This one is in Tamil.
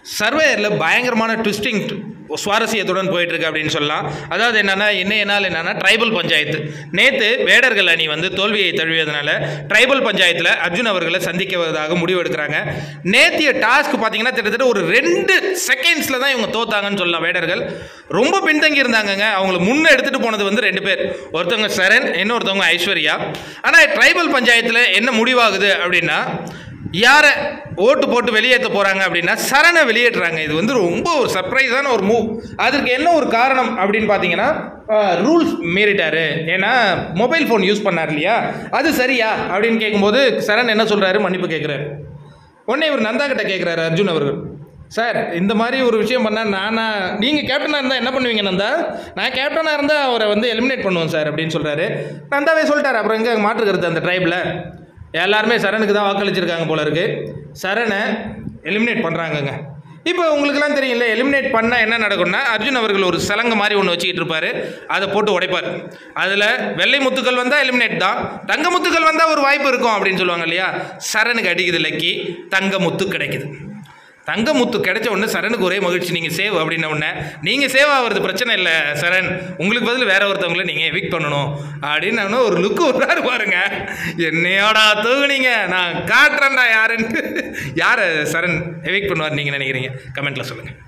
சர்வேயரில் பயங்கரமான ட்விஸ்டிங் சுவாரஸ்யத்துடன் போயிட்டு இருக்கு அப்படின்னு சொல்லலாம் அதாவது என்னன்னா என்ன நாள் என்னன்னா ட்ரைபல் பஞ்சாயத்து நேற்று வேடர்கள் அணி வந்து தோல்வியை தழுவியதுனால ட்ரைபல் பஞ்சாயத்தில் அர்ஜுன் அவர்களை சந்திக்குவதாக முடிவு எடுக்கிறாங்க நேத்திய டாஸ்க் பார்த்தீங்கன்னா கிட்டத்தட்ட ஒரு ரெண்டு செகண்ட்ஸில் தான் இவங்க தோத்தாங்கன்னு சொல்லலாம் வேடர்கள் ரொம்ப பின்தங்கி இருந்தாங்கங்க அவங்கள முன்ன எடுத்துகிட்டு போனது வந்து ரெண்டு பேர் ஒருத்தவங்க சரண் இன்னொருத்தவங்க ஐஸ்வர்யா ஆனால் ட்ரைபல் பஞ்சாயத்தில் என்ன முடிவாகுது அப்படின்னா யாரை ஓட்டு போட்டு வெளியேற்ற போகிறாங்க அப்படின்னா சரணை வெளியேற்றுறாங்க இது வந்து ரொம்ப ஒரு சர்ப்ரைஸான ஒரு மூவ் அதற்கு என்ன ஒரு காரணம் அப்படின்னு பார்த்தீங்கன்னா ரூல்ஸ் மீறிட்டாரு ஏன்னா மொபைல் ஃபோன் யூஸ் பண்ணார் இல்லையா அது சரியா அப்படின்னு கேட்கும்போது சரண் என்ன சொல்கிறாரு மன்னிப்பு கேட்குறாரு உடனே இவர் நந்தா கிட்ட கேட்குறாரு அர்ஜுன் அவர்கள் சார் இந்த மாதிரி ஒரு விஷயம் பண்ணால் நானா நீங்கள் கேப்டனாக இருந்தால் என்ன பண்ணுவீங்க நந்தா நான் கேப்டனாக இருந்தால் அவரை வந்து எலிமினேட் பண்ணுவேன் சார் அப்படின்னு சொல்கிறாரு நந்தாவே சொல்லிட்டாரு அப்புறம் எங்கே மாற்று கருத்து அந்த ட்ரைபில் எல்லாருமே சரணுக்கு தான் வாக்களிச்சிருக்காங்க போல இருக்கு சரணை எலிமினேட் பண்ணுறாங்கங்க இப்போ உங்களுக்குலாம் தெரியும்ல எலிமினேட் பண்ணால் என்ன நடக்கும்னா அர்ஜுன் அவர்கள் ஒரு சலங்க மாதிரி ஒன்று வச்சுக்கிட்டு இருப்பார் அதை போட்டு உடைப்பார் அதில் வெள்ளை முத்துக்கள் வந்தால் எலிமினேட் தான் தங்க முத்துக்கள் வந்தால் ஒரு வாய்ப்பு இருக்கும் அப்படின்னு சொல்லுவாங்க இல்லையா சரணுக்கு அடிக்குது லக்கி தங்க முத்து கிடைக்குது தங்க முத்து கிடைச்ச உடனே சரணுக்கு ஒரே மகிழ்ச்சி நீங்கள் சேவ் அப்படின்ன உடனே நீங்கள் சேவ் ஆகிறது பிரச்சனை இல்லை சரண் உங்களுக்கு பதில் வேற ஒருத்தவங்கள நீங்கள் எவிக் பண்ணணும் அப்படின்னு ஒரு லுக்கு விட்றாரு பாருங்க என்னையோடா தூங்குனீங்க நான் காட்டுறேன்டா யாருன்ட்டு யாரை சரண் எவிக் பண்ணுவார் நீங்கள் நினைக்கிறீங்க கமெண்ட்டில் சொல்லுங்கள்